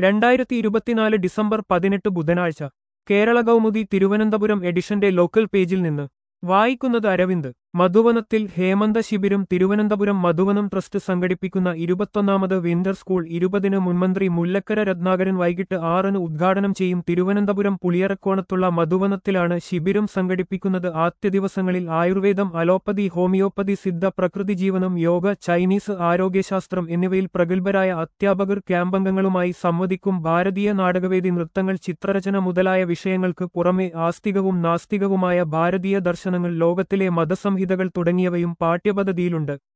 രണ്ടായിരത്തി ഇരുപത്തിനാല് ഡിസംബർ പതിനെട്ട് ബുധനാഴ്ച കേരള കൗമുദി തിരുവനന്തപുരം എഡിഷന്റെ ലോക്കൽ പേജിൽ നിന്ന് വായിക്കുന്നത് അരവിന്ദ് മധുവനത്തിൽ ഹേമന്ത ശിബിരം തിരുവനന്തപുരം മധുവനം ട്രസ്റ്റ് സംഘടിപ്പിക്കുന്ന ഇരുപത്തൊന്നാമത് വിന്റർ സ്കൂൾ ഇരുപതിന് മുൻമന്ത്രി മുല്ലക്കര രത്നാകരൻ വൈകിട്ട് ആറിന് ഉദ്ഘാടനം ചെയ്യും തിരുവനന്തപുരം പുളിയറക്കോണത്തുള്ള മധുവനത്തിലാണ് ശിബിരം സംഘടിപ്പിക്കുന്നത് ആദ്യ ദിവസങ്ങളിൽ ആയുർവേദം അലോപ്പതി ഹോമിയോപ്പതി സിദ്ധ പ്രകൃതി ജീവനം യോഗ ചൈനീസ് ആരോഗ്യശാസ്ത്രം എന്നിവയിൽ പ്രഗത്ഭരായ അധ്യാപകർ ക്യാമ്പംഗങ്ങളുമായി സംവദിക്കും ഭാരതീയ നാടകവേദി നൃത്തങ്ങൾ ചിത്രരചന മുതലായ വിഷയങ്ങൾക്ക് പുറമെ ആസ്തികവും നാസ്തികവുമായ ഭാരതീയ ദർശനങ്ങൾ ലോകത്തിലെ മതസംഹിതകൾ തുടങ്ങിയവയും പാഠ്യപദ്ധതിയിലുണ്ട്